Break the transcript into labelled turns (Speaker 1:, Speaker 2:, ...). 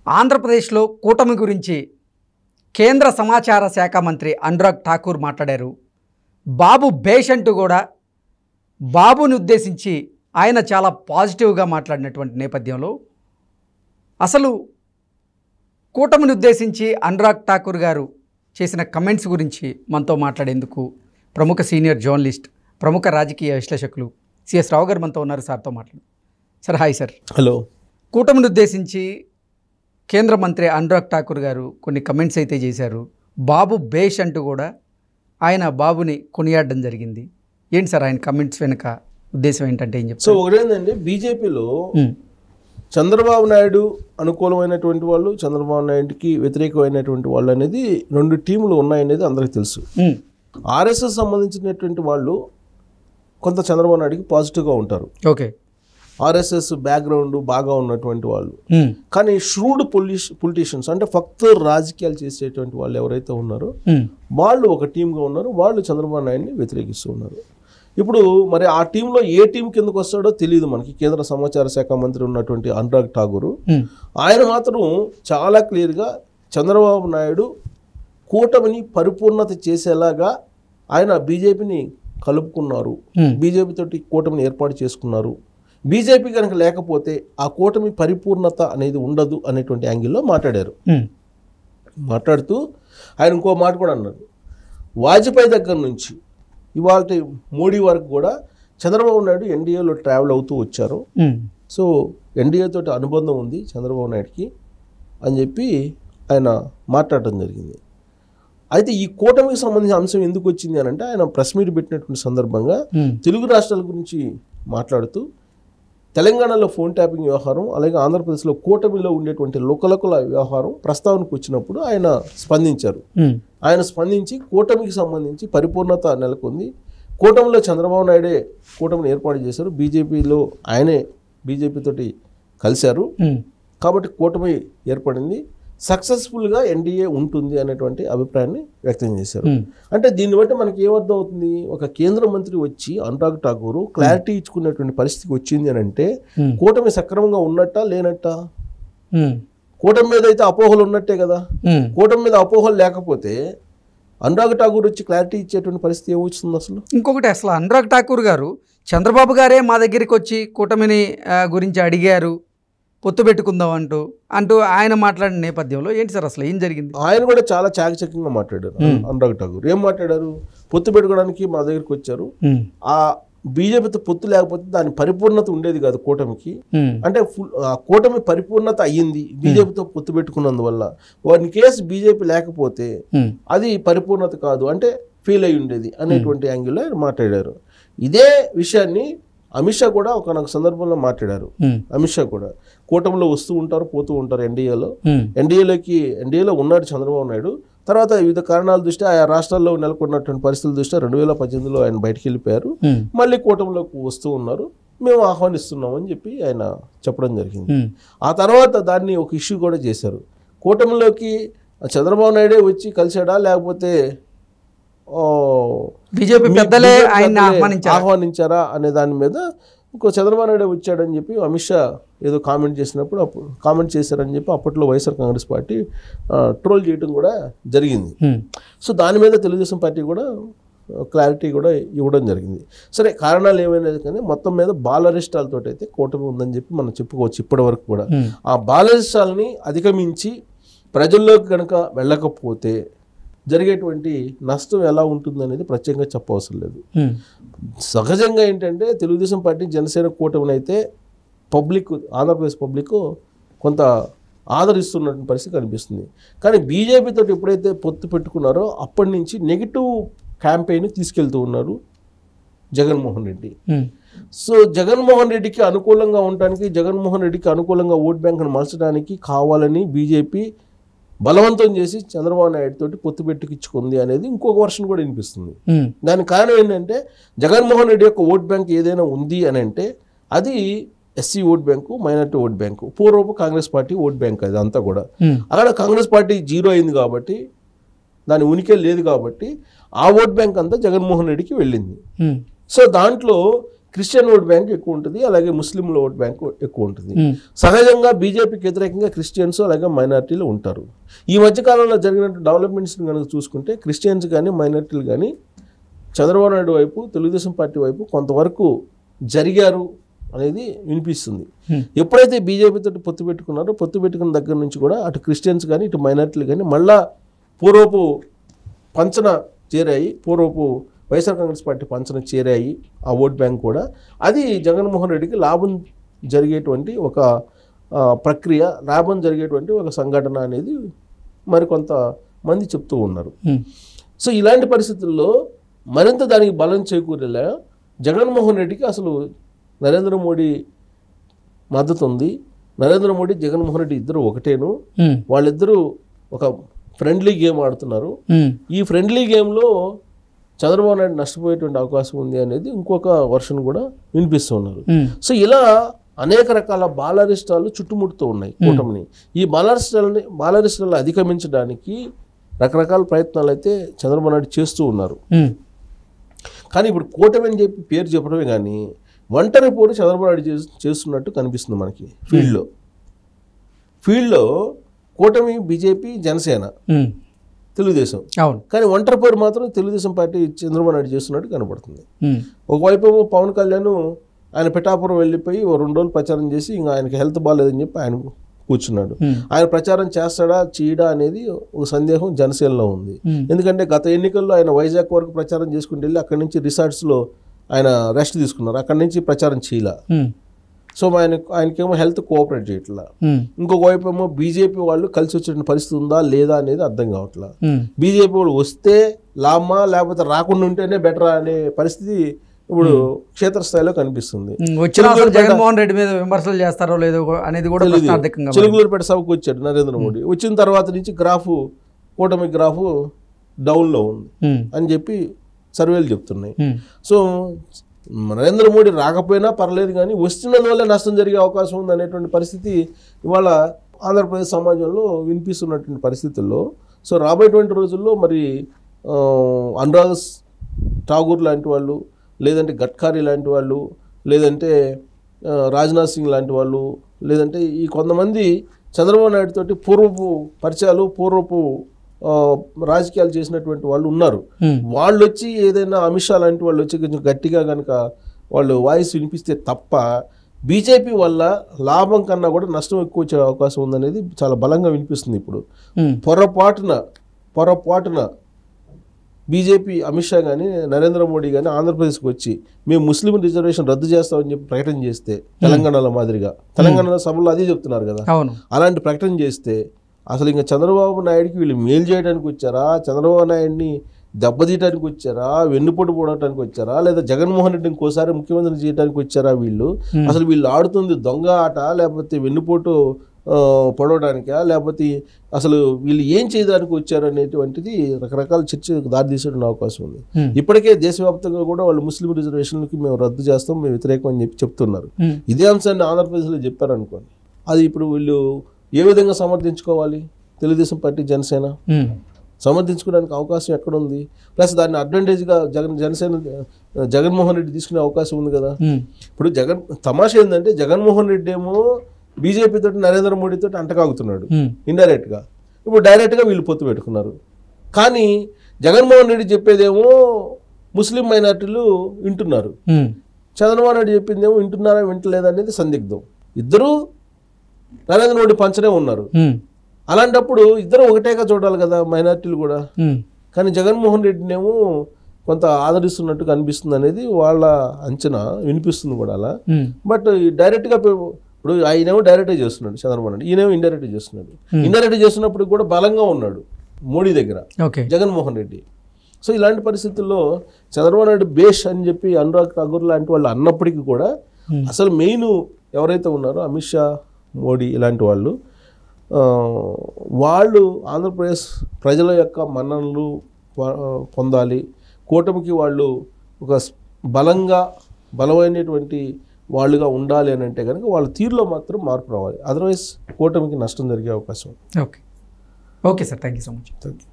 Speaker 1: ఆంధ్రప్రదేశ్లో కూటమి గురించి కేంద్ర సమాచార శాఖ మంత్రి అనురాగ్ ఠాకూర్ మాట్లాడారు బాబు బేష్ అంటూ కూడా బాబుని ఉద్దేశించి ఆయన చాలా పాజిటివ్గా మాట్లాడినటువంటి నేపథ్యంలో అసలు కూటమిని ఉద్దేశించి అనురాగ్ ఠాకూర్ గారు చేసిన కమెంట్స్ గురించి మనతో మాట్లాడేందుకు ప్రముఖ సీనియర్ జర్నలిస్ట్ ప్రముఖ రాజకీయ విశ్లేషకులు సిఎస్ రావు గారు మనతో ఉన్నారు సార్తో మాట్లాడు సార్ హాయ్ సార్
Speaker 2: హలో
Speaker 1: కూటమిని ఉద్దేశించి కేంద్ర మంత్రి అనురాగ్ ఠాకూర్ గారు కొన్ని కమెంట్స్ అయితే చేశారు బాబు బేష్ అంటూ కూడా ఆయన బాబుని కొనియాడడం జరిగింది ఏంటి సార్ ఆయన కమెంట్స్ వెనుక ఉద్దేశం ఏంటంటే ఏం
Speaker 2: సో
Speaker 1: చెప్తారు
Speaker 2: ఒకటేంటంటే బీజేపీలో
Speaker 1: ఉమ్,
Speaker 2: చంద్రబాబు నాయుడు అనుకూలమైనటువంటి వాళ్ళు చంద్రబాబు నాయుడుకి వ్యతిరేకమైనటువంటి వాళ్ళు అనేది రెండు టీములు ఉన్నాయనేది అందరికీ తెలుసు
Speaker 1: ఉమ్,
Speaker 2: ఆర్ఎస్ఎస్ సంబంధించినటువంటి వాళ్ళు కొంత చంద్రబాబు నాయుడుకి పాజిటివ్గా ఉంటారు
Speaker 1: ఓకే
Speaker 2: ఆర్ఎస్ఎస్ బ్యాక్గ్రౌండ్ బాగా ఉన్నటువంటి వాళ్ళు
Speaker 1: ఉమ్,
Speaker 2: కానీ ష్రూడ్ పొలిష్ పొలిటీషియన్స్ అంటే ఫక్త్ రాజకీయాలు చేసేటువంటి వాళ్ళు ఎవరైతే ఉన్నారో
Speaker 1: ఉమ్,
Speaker 2: వాళ్ళు ఒక టీంగా ఉన్నారు వాళ్ళు చంద్రబాబు నాయుడిని వ్యతిరేకిస్తూ ఉన్నారు ఇప్పుడు మరి ఆ టీంలో ఏ టీం కిందకు వస్తాడో తెలియదు మనకి కేంద్ర సమాచార శాఖ మంత్రి ఉన్నటువంటి అనురాగ్ ఠాగూర్
Speaker 1: ఉమ్,
Speaker 2: ఆయన మాత్రం చాలా క్లియర్గా చంద్రబాబు నాయుడు కూటమిని పరిపూర్ణత చేసేలాగా ఆయన బీజేపీని కలుపుకున్నారు
Speaker 1: ఉమ్,
Speaker 2: బీజేపీ తోటి కూటమిని ఏర్పాటు చేసుకున్నారు బీజేపీ కనుక లేకపోతే ఆ కూటమి పరిపూర్ణత అనేది ఉండదు అనేటువంటి యాంగిల్లో మాట్లాడారు
Speaker 1: ఉమ్,
Speaker 2: మాట్లాడుతూ ఆయన ఇంకో మాట కూడా అన్నారు వాజ్పేయి దగ్గర నుంచి ఇవాళ మోడీ వరకు కూడా చంద్రబాబు నాయుడు ఎన్డీఏలో ట్రావెల్ అవుతూ వచ్చారు
Speaker 1: ఉమ్,
Speaker 2: సో ఎన్డీఏ తోటి అనుబంధం ఉంది చంద్రబాబు నాయుడుకి అని చెప్పి ఆయన మాట్లాడటం జరిగింది అయితే ఈ కూటమికి సంబంధించిన అంశం ఎందుకు వచ్చింది అని అంటే ఆయన ప్రెస్ మీట్ పెట్టినటువంటి సందర్భంగా
Speaker 1: ఉమ్,
Speaker 2: తెలుగు రాష్ట్రాల గురించి మాట్లాడుతూ తెలంగాణలో ఫోన్ ట్యాపింగ్ వ్యవహారం అలాగే ఆంధ్రప్రదేశ్లో కూటమిలో ఉండేటువంటి లోకలకుల వ్యవహారం ప్రస్తావనకు వచ్చినప్పుడు ఆయన స్పందించారు
Speaker 1: ఉమ్,
Speaker 2: ఆయన స్పందించి కూటమికి సంబంధించి పరిపూర్ణత నెలకొంది కూటమిలో చంద్రబాబు నాయుడే కూటమిని ఏర్పాటు చేశారు బీజేపీలో ఆయనే బీజేపీతోటి కలిశారు
Speaker 1: ఉమ్,
Speaker 2: కాబట్టి కూటమి ఏర్పడింది సక్సెస్ఫుల్గా ఎన్డీఏ ఉంటుంది అనేటువంటి అభిప్రాయాన్ని వ్యక్తం చేశారు
Speaker 1: ఉమ్,
Speaker 2: అంటే దీన్ని బట్టి మనకి ఏమర్థం అవుతుంది ఒక కేంద్ర మంత్రి వచ్చి అనురాగ్ ఠాకూర్ క్లారిటీ ఇచ్చుకునేటువంటి పరిస్థితికి వచ్చింది అని అంటే
Speaker 1: ఉమ్,
Speaker 2: కూటమి సక్రమంగా ఉన్నట్టా లేనట్టా
Speaker 1: ఉమ్,
Speaker 2: కూటమి మీద అయితే అపోహలు ఉన్నట్టే కదా
Speaker 1: ఉమ్.
Speaker 2: కూటమి మీద అపోహలు లేకపోతే అనురాగ్ ఠాకూర్ వచ్చి క్లారిటీ ఇచ్చేటువంటి పరిస్థితి ఏమొచ్చింది అసలు
Speaker 1: ఇంకొకటి అసలు అనురాగ్ ఠాకూర్ గారు చంద్రబాబు గారే మా దగ్గరికి వచ్చి కూటమిని ఆ, గురించి అడిగారు పొత్తు పెట్టుకుందాం అంటూ అంటూ ఆయన మాట్లాడిన నేపథ్యంలో ఏంటి సార్ అసలు ఏం జరిగింది
Speaker 2: ఆయన కూడా చాలా చాకచక్యంగా మాట్లాడారు అనురాగ్ ఠాకూర్ ఏం మాట్లాడారు పొత్తు పెట్టుకోవడానికి మా దగ్గరికి వచ్చారు
Speaker 1: ఉమ్,
Speaker 2: ఆ బీజేపీతో పొత్తు లేకపోతే దాని పరిపూర్ణత ఉండేది కాదు కూటమికి
Speaker 1: ఉమ్,
Speaker 2: అంటే ఫుల్ ఆ కూటమి పరిపూర్ణత అయ్యింది బీజేపీతో పొత్తు పెట్టుకున్నందువల్ల వన్ కేసు బీజేపీ లేకపోతే
Speaker 1: ఉమ్,
Speaker 2: అది పరిపూర్ణత కాదు అంటే ఫీల్ అయి ఉండేది అనేటువంటి యాంగిల్లో ఆయన మాట్లాడారు ఇదే విషయాన్ని అమిత్ షా కూడా ఒక సందర్భంలో మాట్లాడారు
Speaker 1: ఉమ్,
Speaker 2: అమిత్ షా కూడా కూటమిలో వస్తూ ఉంటారు పోతూ ఉంటారు ఎన్డీఏలో
Speaker 1: ఉమ్,
Speaker 2: ఎన్డీఏలోకి ఎన్డీఏలో ఉన్నాడు చంద్రబాబు నాయుడు తర్వాత వివిధ కారణాల దృష్ట్యా ఆయా రాష్ట్రాల్లో నెలకొన్నటువంటి పరిస్థితుల దృష్ట్యా రెండు వేల పద్దెనిమిదిలో ఆయన బయటికి వెళ్ళిపోయారు
Speaker 1: ఉమ్,
Speaker 2: మళ్ళీ కూటమిలోకి వస్తూ ఉన్నారు మేము ఆహ్వానిస్తున్నాం అని చెప్పి ఆయన చెప్పడం జరిగింది
Speaker 1: ఉమ్,
Speaker 2: ఆ తర్వాత దాన్ని ఒక ఇష్యూ కూడా చేశారు కూటమిలోకి చంద్రబాబు నాయుడే వచ్చి కలిశాడా లేకపోతే ఓ,
Speaker 1: బీజేపీ
Speaker 2: మీ-
Speaker 1: పెద్దలే
Speaker 2: బీజేపీ
Speaker 1: ఆయన్ని
Speaker 2: పెద్దలే
Speaker 1: ఆహ్వానించారు
Speaker 2: ఆహ్వానించారా అనే దాని మీద ఇంకో చంద్రబాబు నాయుడు వచ్చాడని చెప్పి అమిత్ షా ఏదో కామెంట్ చేసినప్పుడు అప్పుడు కామెంట్ చేశారని చెప్పి అప్పట్లో వైఎస్ఆర్ కాంగ్రెస్ పార్టీ ట్రోల్ చేయడం కూడా జరిగింది
Speaker 1: ఉమ్,
Speaker 2: సో దాని మీద తెలుగుదేశం పార్టీ కూడా క్లారిటీ కూడా ఇవ్వడం జరిగింది సరే కారణాలు ఏమైనా కానీ మొత్తం మీద బాలరిష్టాలతో అయితే కూటమి ఉందని చెప్పి మనం చెప్పుకోవచ్చు ఇప్పటి వరకు కూడా
Speaker 1: ఉమ్,
Speaker 2: ఆ బాలరిష్టాలని అధిగమించి ప్రజల్లోకి కనుక వెళ్ళకపోతే జరిగేటువంటి నష్టం ఎలా ఉంటుందనేది ప్రత్యేకంగా చెప్పవసరం లేదు
Speaker 1: ఉమ్,
Speaker 2: సహజంగా ఏంటంటే తెలుగుదేశం పార్టీ జనసేన కూటమిని అయితే పబ్లిక్ ఆంధ్రప్రదేశ్ పబ్లిక్ కొంత ఆదరిస్తున్నటువంటి పరిస్థితి కనిపిస్తుంది కానీ బీజేపీతో ఎప్పుడైతే పొత్తు పెట్టుకున్నారో అప్పటి నుంచి నెగిటివ్ క్యాంపెయిన్ తీసుకెళ్తూ ఉన్నారు జగన్మోహన్ రెడ్డి
Speaker 1: ఉమ్,
Speaker 2: సో జగన్మోహన్ రెడ్డికి అనుకూలంగా ఉండటానికి జగన్మోహన్ రెడ్డికి అనుకూలంగా ఓట్ బ్యాంక్ను మలచడానికి కావాలని బీజేపీ బలవంతం చేసి చంద్రబాబు నాయుడు తోటి పొత్తు పెట్టుకిచ్చుకుంది అనేది ఇంకొక వర్షన్ కూడా వినిపిస్తుంది
Speaker 1: ఉమ్,
Speaker 2: దానికి కారణం ఏంటంటే జగన్మోహన్ రెడ్డి యొక్క ఓట్ బ్యాంక్ ఏదైనా ఉంది అని అంటే అది SC vote bank minority vote bank పూర్వపు కాంగ్రెస్ పార్టీ ఓట్ బ్యాంక్ అది అంతా కూడా
Speaker 1: ఉమ్,
Speaker 2: అక్కడ కాంగ్రెస్ పార్టీ జీరో అయింది కాబట్టి దాని ఉనికి లేదు కాబట్టి ఆ ఓట్ బ్యాంక్ అంతా జగన్మోహన్ రెడ్డికి వెళ్ళింది
Speaker 1: ఉమ్,
Speaker 2: సో దాంట్లో క్రిస్టియన్ ఓట్ బ్యాంక్ ఎక్కువ ఉంటుంది అలాగే ముస్లింల ఓట్ బ్యాంక్ ఎక్కువ ఉంటుంది
Speaker 1: ఉమ్,
Speaker 2: సహజంగా బీజేపీకి వ్యతిరేకంగా క్రిస్టియన్స్ అలాగే మైనార్టీలు ఉంటారు ఈ మధ్య కాలంలో జరిగిన డెవలప్మెంట్స్ని కనుక చూసుకుంటే క్రిస్టియన్స్ కానీ మైనార్టీలు కానీ చంద్రబాబు నాయుడు వైపు తెలుగుదేశం పార్టీ వైపు కొంతవరకు జరిగారు అనేది వినిపిస్తుంది
Speaker 1: Hmm.
Speaker 2: ఎప్పుడైతే బీజేపీతో పొత్తు పెట్టుకున్నారో పొత్తు పెట్టుకున్న దగ్గర నుంచి కూడా అటు క్రిస్టియన్స్ కానీ ఇటు మైనార్టీలు కానీ మళ్ళా పూర్వపు పంచన చేరాయి పూర్వపు వైఎస్ఆర్ కాంగ్రెస్ పార్టీ పంచన చేరాయి ఆ ఓట్ బ్యాంక్ కూడా అది జగన్మోహన్ రెడ్డికి లాభం జరిగేటువంటి ఒక ఆ, ప్రక్రియ లాభం జరిగేటువంటి ఒక సంఘటన అనేది మరికొంత మంది చెప్తూ ఉన్నారు
Speaker 1: ఉమ్,
Speaker 2: సో ఇలాంటి పరిస్థితుల్లో మరింత దానికి బలం చేకూరేలా జగన్మోహన్ రెడ్డికి అసలు నరేంద్ర మోడీ మద్దతు ఉంది నరేంద్ర మోడీ జగన్మోహన్ రెడ్డి ఇద్దరు ఒకటేను
Speaker 1: ఉమ్,
Speaker 2: వాళ్ళిద్దరూ ఒక ఫ్రెండ్లీ గేమ్ ఆడుతున్నారు
Speaker 1: ఉమ్,
Speaker 2: ఈ ఫ్రెండ్లీ గేమ్లో చంద్రబాబు నాయుడు నష్టపోయేటువంటి అవకాశం ఉంది అనేది ఇంకొక వర్షన్ కూడా వినిపిస్తున్నారు
Speaker 1: ఉమ్,
Speaker 2: సో ఇలా అనేక రకాల బాలరిష్టాలు చుట్టుముడుతూ ఉన్నాయి కూటమిని ఈ బాలరిష్టాలని బాలరిష్టాలను అధిగమించడానికి రకరకాల ప్రయత్నాలు అయితే చంద్రబాబు నాయుడు చేస్తూ ఉన్నారు
Speaker 1: ఉమ్,
Speaker 2: కానీ ఇప్పుడు కూటమి అని చెప్పి పేరు చెప్పడమే కానీ ఒంటరి పోరు చంద్రబాబు నాయుడు చేస్- చేస్తున్నట్టు కనిపిస్తుంది మనకి ఫీల్డ్లో ఫీల్డ్లో కూటమి బీజేపీ జనసేన
Speaker 1: ఉమ్,
Speaker 2: తెలుగుదేశం
Speaker 1: అవును
Speaker 2: కానీ ఒంటరి పోరు మాత్రం తెలుగుదేశం పార్టీ చంద్రబాబు నాయుడు చేస్తున్నట్టు కనపడుతుంది
Speaker 1: ఉమ్,
Speaker 2: ఒకవైపు ఏమో పవన్ కళ్యాణ్ ఆయన పిఠాపురం వెళ్ళిపోయి ఓ రెండు రోజులు ప్రచారం చేసి ఇంకా ఆయనకి హెల్త్ బాగాలేదని చెప్పి ఆయన కూర్చున్నాడు
Speaker 1: ఉమ్,
Speaker 2: ఆయన ప్రచారం చేస్తాడా చేయడా అనేది ఒక సందేహం జనసేనలో ఉంది
Speaker 1: ఉమ్,
Speaker 2: ఎందుకంటే గత ఎన్నికల్లో ఆయన వైజాగ్ వరకు ప్రచారం చేసుకుంటూ వెళ్ళి అక్కడి నుంచి రిసార్ట్స్లో ఆయన రెస్ట్ తీసుకున్నారు అక్కడి నుంచి ప్రచారం చేయలే
Speaker 1: ఉమ్,
Speaker 2: సో ఆయన ఆయనకేమో హెల్త్ కోఆపరేట్ చేయట్లా
Speaker 1: ఉమ్,
Speaker 2: ఇంకొక వైపు ఏమో బీజేపీ వాళ్ళు కలిసి వచ్చే పరిస్థితి ఉందా లేదా అనేది అర్థం కావట్లా
Speaker 1: ఉమ్,
Speaker 2: బీజేపీ వాళ్ళు వస్తే లామా లేకపోతే రాకుండా ఉంటేనే బెటరా అనే పరిస్థితి ఇప్పుడు క్షేత్రస్థాయిలో కనిపిస్తుంది
Speaker 1: ఉమ్, వచ్చిన అసలు జగన్మోహన్ రెడ్డి మీద విమర్శలు చేస్తారో లేదో కూ- అనేది కూడా ప్రశ్నార్థకంగా ఉంది.
Speaker 2: చెలుగులూరుపేట సభకు వచ్చాడు నరేంద్ర మోడీ వచ్చిన తర్వాత నుంచి గ్రాఫ్ కూటమి గ్రాఫ్ డౌన్లో ఉంది
Speaker 1: ఉమ్,
Speaker 2: అని చెప్పి సర్వేలు చెప్తున్నాయి
Speaker 1: ఉమ్,
Speaker 2: సో నరేంద్ర మోడీ రాకపోయినా పర్లేదు కానీ వస్తున్నందువల్ల నష్టం జరిగే అవకాశం ఉంది అనేటువంటి పరిస్థితి ఇవాళ ఆంధ్రప్రదేశ్ సమాజంలో వినిపిస్తున్నటువంటి పరిస్థితుల్లో సో రాబోయేటువంటి రోజుల్లో మరి ఆ, అనురాగ్ ఠాగూర్ లాంటి వాళ్ళు లేదంటే గడ్కారీ లాంటి వాళ్ళు లేదంటే ఆ, రాజ్నాథ్ సింగ్ లాంటి వాళ్ళు లేదంటే ఈ కొంతమంది చంద్రబాబు నాయుడు తోటి పూర్వపు పరిచయాలు పూర్వపు ఆ, రాజకీయాలు చేసినటువంటి వాళ్ళు ఉన్నారు
Speaker 1: ఉమ్,
Speaker 2: వాళ్ళు వచ్చి ఏదైనా అమిత్ షా లాంటి వాళ్ళు వచ్చి కొంచెం గట్టిగా కనుక వాళ్ళు వాయిస్ వినిపిస్తే తప్ప బీజేపీ వల్ల లాభం కన్నా కూడా నష్టం ఎక్కువ వచ్చే అవకాశం ఉందనేది చాలా బలంగా వినిపిస్తుంది ఇప్పుడు
Speaker 1: ఉమ్,
Speaker 2: పొరపాటున పొరపాటున బీజేపీ అమిత్ షా కానీ నరేంద్ర మోడీ కానీ ఆంధ్రప్రదేశ్కి వచ్చి మేము ముస్లిం రిజర్వేషన్ రద్దు చేస్తామని చెప్పి ప్రకటన చేస్తే తెలంగాణలో మాదిరిగా తెలంగాణ సభలో అదే చెప్తున్నారు కదా
Speaker 1: అవును
Speaker 2: అలాంటి ప్రకటన చేస్తే అసలు ఇంకా చంద్రబాబు నాయుడికి వీళ్ళు మేలు చేయడానికి వచ్చారా చంద్రబాబు నాయుడిని దెబ్బతీయడానికి వచ్చారా వెన్నుపోటు పోవడానికి వచ్చారా లేదా జగన్మోహన్ రెడ్డి ఇంకోసారి ముఖ్యమంత్రి చేయడానికి వచ్చారా వీళ్ళు అసలు వీళ్ళు ఆడుతుంది దొంగ ఆట లేకపోతే వెన్నుపోటు ఆ, పొడవడానికా లేకపోతే అసలు వీళ్ళు ఏం చేయడానికి వచ్చారు అనేటువంటిది రకరకాల చర్చకు దారితీసేటువంటి అవకాశం ఉంది
Speaker 1: ఉమ్,
Speaker 2: ఇప్పటికే దేశవ్యాప్తంగా కూడా వాళ్ళు ముస్లిం రిజర్వేషన్లకి మేము రద్దు చేస్తాం మేము వ్యతిరేకం అని చెప్పి చెప్తున్నారు
Speaker 1: ఉమ్,
Speaker 2: ఇదే అంశాన్ని ఆంధ్రప్రదేశ్లో చెప్పారనుకోండి అది ఇప్పుడు వీళ్ళు ఏ విధంగా సమర్థించుకోవాలి తెలుగుదేశం పార్టీ జనసేన
Speaker 1: ఉమ్,
Speaker 2: సమర్థించుకోవడానికి అవకాశం ఎక్కడుంది ప్లస్ దాన్ని అడ్వాంటేజ్గా జగన్ జనసేన జగన్మోహన్ రెడ్డి తీసుకునే అవకాశం ఉంది కదా
Speaker 1: ఉమ్,
Speaker 2: ఇప్పుడు జగన్ తమాషా ఏంటంటే జగన్మోహన్ రెడ్డి ఏమో బీజేపీ తోటి నరేంద్ర మోడీ తోటి అంటకాగుతున్నాడు
Speaker 1: ఉమ్,
Speaker 2: ఇండైరెక్ట్గా ఇప్పుడు డైరెక్ట్గా వీళ్ళు పొత్తు పెట్టుకున్నారు కానీ జగన్మోహన్ రెడ్డి చెప్పేదేమో ముస్లిం మైనార్టీలు వింటున్నారు
Speaker 1: ఉమ్,
Speaker 2: చంద్రబాబు నాయుడు చెప్పిందేమో వింటున్నారా వింటలేదా అనేది సందిగ్ధం ఇద్దరూ నరేంద్ర మోడీ పంచనే ఉన్నారు
Speaker 1: ఉమ్,
Speaker 2: అలాంటప్పుడు ఇద్దరు ఒకటేగా చూడాలి కదా మైనార్టీలు కూడా
Speaker 1: ఉమ్,
Speaker 2: కానీ జగన్మోహన్ రెడ్డినేమో కొంత ఆదరిస్తున్నట్టు కనిపిస్తుంది అనేది వాళ్ళ అంచనా వినిపిస్తుంది కూడా అలా
Speaker 1: ఉమ్,
Speaker 2: బట్ ఈ డైరెక్ట్గా పె- ఇప్పుడు ఆయనేమో డైరెక్ట్గా చేస్తున్నాడు చంద్రబాబు నాయుడు ఈయనేమో ఇండైరెక్ట్గా చేస్తున్నాడు ఇండైరెక్ట్ చేస్తున్నప్పుడు కూడా బలంగా ఉన్నాడు మోడీ దగ్గర
Speaker 1: ఓకే
Speaker 2: జగన్మోహన్ రెడ్డి సో ఇలాంటి పరిస్థితుల్లో చంద్రబాబు నాయుడు బేష్ అని చెప్పి అనురాగ్ ఠాగూర్ లాంటి వాళ్ళు అన్నప్పటికీ కూడా
Speaker 1: Hmm.
Speaker 2: అసలు మెయిన్ ఎవరైతే ఉన్నారో అమిత్ షా మోడీ ఇలాంటి వాళ్ళు ఆ, వాళ్ళు ఆంధ్రప్రదేశ్ ప్రజల యొక్క మన్ననలు వా- పొందాలి కూటమికి వాళ్ళు ఒక స్- బలంగా బలమైనటువంటి వాళ్ళుగా ఉండాలి అని అంటే కనుక వాళ్ళ తీరులో మాత్రం మార్పు రావాలి అదర్వైజ్ కూటమికి నష్టం జరిగే అవకాశం ఉంది
Speaker 1: okay okay sir thank you so much
Speaker 2: thank you